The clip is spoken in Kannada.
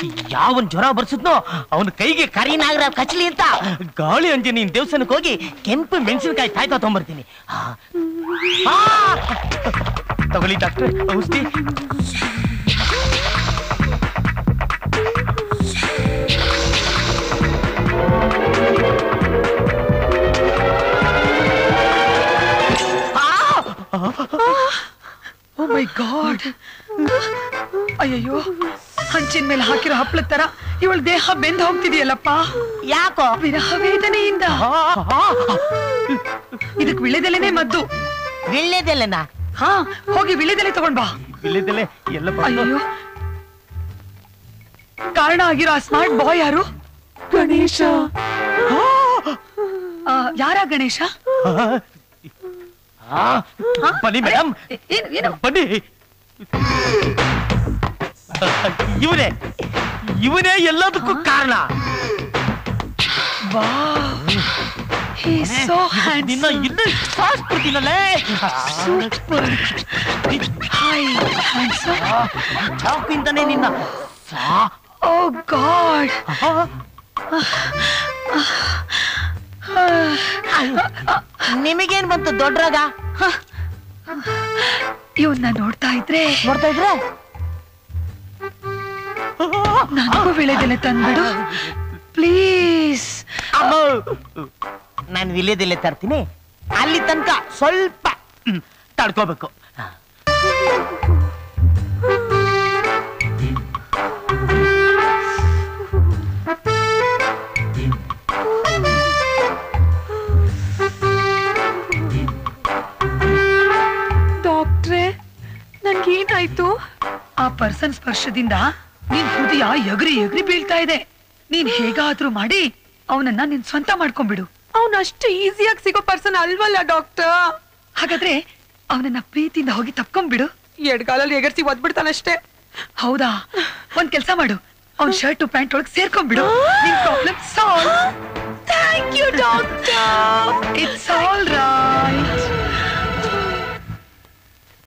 ಯಾವನ್ ಜ್ವರ ಬರ್ಸುದ್ನೋ ಅವನ ಕೈಗೆ ಕರಿ ನಾಗರ ಕಚ್ಲಿ ಅಂತ ಗಾಳಿ ಅಂಜನಿ ದೇವಸ್ಥಾನಕ್ಕೆ ಹೋಗಿ ಕೆಂಪು ಮೆಣಸಿನಕಾಯಿ ತಾಯ್ತಾ ತಗೊಂಬರ್ತೀನಿ ಆ. ಆ! ತಗೊಳ್ಳಿ ಡಾಕ್ಟರ್ ಔಷಧಿ ಓ ಮೈ ಗಾಡ್ ಅಯ್ಯಯ್ಯೋ ಹಂಚಿನ ಮೇಲೆ ಹಾಕಿರೋ ಹಪ್ಪಳದ ತರ ಇವಳ ದೇಹ ಬೆಂದ್ ಹೋಗ್ತಿದೆಯಲ್ಲಪ್ಪ ಯಾಕೋ ವಿರಹ ವೇದನೆಯಿಂದ ಇದಕ್ ವಿಳೆದೆಲೆನೇ ಮದ್ದು ವಿಳ್ಳೆದೆಲೆನಾ ಹಾ ಹೋಗಿ ವಿಳೆದೆಲೆ ತಗೊಂಡ್ ಬಾ ವಿಳ್ಳೆದೆಲೆ ಎಲ್ಲ ಅಯ್ಯೋ ಕಾರಣ ಆಗಿರೋ ಆ ಸ್ಮಾರ್ಟ್ ಬಾಯ್ ಯಾರು ಗಣೇಶ ಆ, ಯಾರ ಗಣೇಶ ಆ, ಬನ್ನಿ ಮೇಡಮ್ ಏ- ಏನು ಏನು ಬನ್ನಿ ಇವನೇ ಇವನೇ ಎಲ್ಲದಕ್ಕೂ ಕಾರಣ ವಾವ್ ಸೋ ನಿನ್ನ ಹ್ಯಾಂಡ್ಸಮ್ ಇಲ್ಲಿ ಸಾಸ್ಬಿಡ್ತೀನಲ್ಲೇ ಸೂಪರ್ ಹಾಯ್ ಹ್ಯಾಂಡ್ಸಮ್ ಚಾಕಿಂತಾನೆ ನಿನ್ನ ಸಾ ಓ ಗಾಡ್ ನಿಮಗೇನ್ ಬಂತು ದೊಡ್ಡರಾಗ ಇವನ್ನ ನೋಡ್ತಾ ಇದ್ರೆ ನೋಡ್ತಾ ಇದ್ರೆ ನನಗೂ ವಿಳೆದೆಲೆ ತಂದ್ಬಿಡು ಪ್ಲೀಸ್ ನಾನು ವಿಲೇದಲ್ಲೇ ತರ್ತೀನಿ ಅಲ್ಲಿ ತನಕ ಸ್ವಲ್ಪ ಹ್ಮ್, ತಡ್ಕೋಬೇಕು ಡಾಕ್ಟ್ರೆ ನನ್ಗೇನಾಯ್ತು ಆ ಪರ್ಸನ್ ಸ್ಪರ್ಶದಿಂದ ನಿನ್ ಹೃದಯ ಎಗರಿ ಎಗರಿ ಬೀಳ್ತಾ ಇದೆ ನೀನ್ ಹೇಗಾದ್ರೂ ಮಾಡಿ ಅವನನ್ನ ನಿನ್ ಸ್ವಂತ ಮಾಡ್ಕೊಂಡ್ಬಿಡು ಅವ್ನ ಅಷ್ಟು ಈಸಿಯಾಗಿ ಸಿಗೋ ಪರ್ಸನ್ ಅಲ್ವಲ್ಲ ಡಾಕ್ಟರ್ ಹಾಗಾದ್ರೆ ಅವನನ್ನ ಪ್ರೀತಿಯಿಂದ ಹೋಗಿ ತಪ್ಕೊಂಡ್ಬಿಡು ಎಡ್ಗಾಲಲ್ಲಿ ಎಗರ್ಸಿ ಒದ್ಬಿಡ್ತಾನಷ್ಟೇ ಹೌದಾ ಒಂದ್ ಕೆಲ್ಸ ಮಾಡು ಅವ್ನ್ ಶರ್ಟ್ ಪ್ಯಾಂಟ್ ಒಳಗ್ ಸೇರ್ಕೊಂಡ್ಬಿಡು ನಿನ್ ಪ್ರಾಬ್ಲಮ್ ಸಾಲ್ವ್